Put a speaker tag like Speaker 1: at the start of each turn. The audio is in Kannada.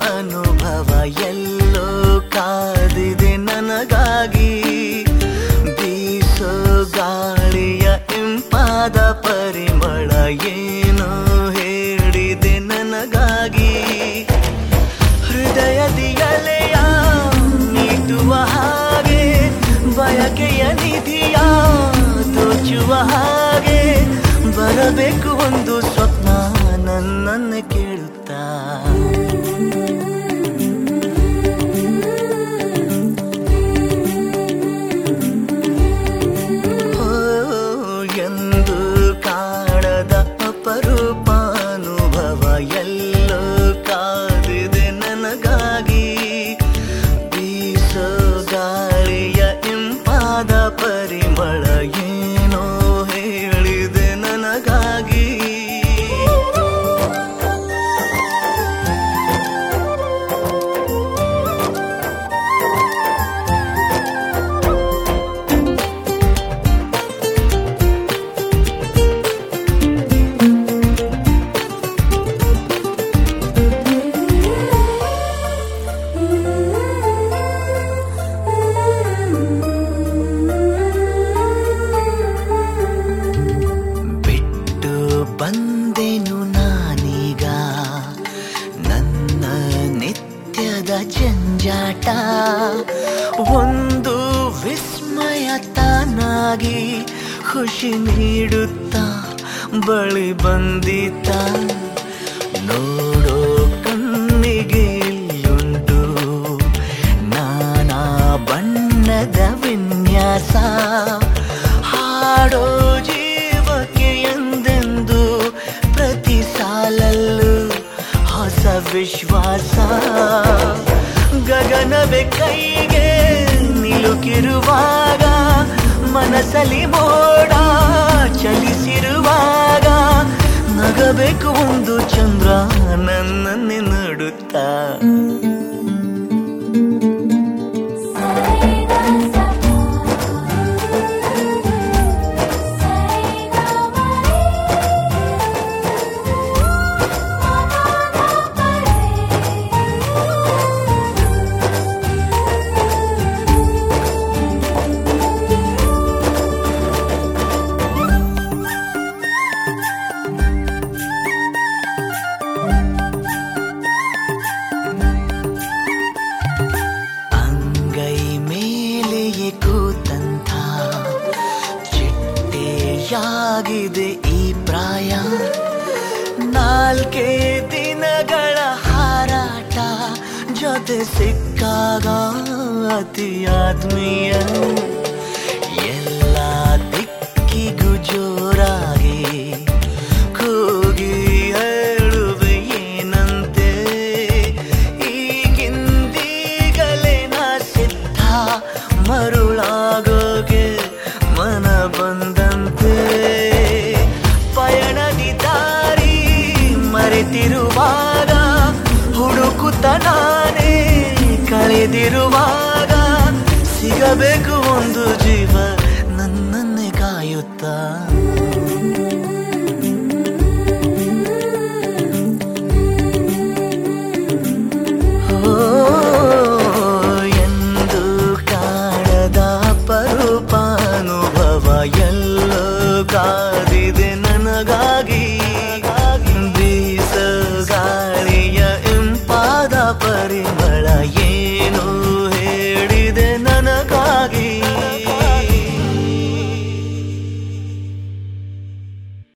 Speaker 1: ಅನುಭವ ಎಲ್ಲೋ ಕಾದಿದೆ ನನಗಾಗಿ ಬೀಸೋ ಗಾಳಿಯ ಇಂಪಾದ ಪರಿಮಳ ಏನೋ ಹೇಳಿದೆ ನನಗಾಗಿ ಹೃದಯದಿ ಅಲೆಯ ಮೀಟುವ ಹಾಗೆ ಬಯಕೆಯ ನಿಧಿಯ ದೋಚುವ ಹಾಗೆ ಬರಬೇಕು ಒಂದು ಸ್ವಪ್ನ ನನ್ನನ್ನು ಕೇಳುತ್ತಾ ಓ, ಎಂದು ಕಾಣದ ಅಪರೂಪಾನುಭವ ಎಲ್ಲೋ ಕಾದಿದೆ ನನಗಾಗಿ ಬೀಸೋ ಗಾಳಿಯ ಇಂಪಾದ ಪರಿಮಳ ಏನೋ ಹೇಳಿದೆ ನನಗಾಗಿ ಬಿಟ್ಟು ಬಂದೆನು ನಾನೀಗ ನನ್ನ ನಿತ್ಯದ ಜಂಜಾಟ ಒಂದು ವಿಸ್ಮಯ ತಾನಾಗಿ ಖುಷಿ ನೀಡುತ್ತಾ ಬಳಿ ಬಂದಿತ ನೋಡೋ ಕಣ್ಣಿಗೆ ಇಲ್ಲುಂಟು ನಾನಾ ಬಣ್ಣದ ವಿನ್ಯಾಸ ಹಾಡೋ ಜೀವಕ್ಕೆ ಎಂದೆಂದು ಪ್ರತಿ ಸಾಲಲ್ಲೂ ಹೊಸ ವಿಶ್ವಾಸ ಗಗನವೇ ಕೈಗೆ ನಿಲುಕಿರುವಾಗ ಮನಸ್ಸಲ್ಲಿ ಮೋಡ ಚಲಿಸಿರುವಾಗ ನಗಬೇಕು ಒಂದು ಚಂದ್ರ ನನ್ನನ್ನೇ ನೋಡುತ್ತಾ ಅಂಗೈ ಮೇಲೆಯೇ ಕೂತಂಥ ಚಿಟ್ಟೆಯಾಗಿದೆ ಈ ಪ್ರಾಯ ನಾಲ್ಕೇ ದಿನಗಳ ಹಾರಾಟ ಜೊತೆ ಸಿಕ್ಕಾಗ ಅತಿ ಆತ್ಮೀಯ ಎಲ್ಲ ದಿಕ್ಕಿಗೂ ಜೋರಾಗಿ ಕೂಗಿ ಹೇಳುವೆ ಏನಂತೆ ಈಗಿಂದೀಗಲೇ ನಾ ಸಿದ್ಧ ಮರುಳಾಗೋಗೆ ಮನ ಬಂದಂತೆ ಪಯಣದಿ ದಾರಿ ಮರೆತಿರುವಾಗ ಹುಡುಕುತ್ತ ನಾನೇ ಕಳೆದಿರುವಾಗ ಸಿಗಬೇಕು ಒಂದು ಜೀವ ನನ್ನನ್ನೇ ಕಾಯುತ್ತಾ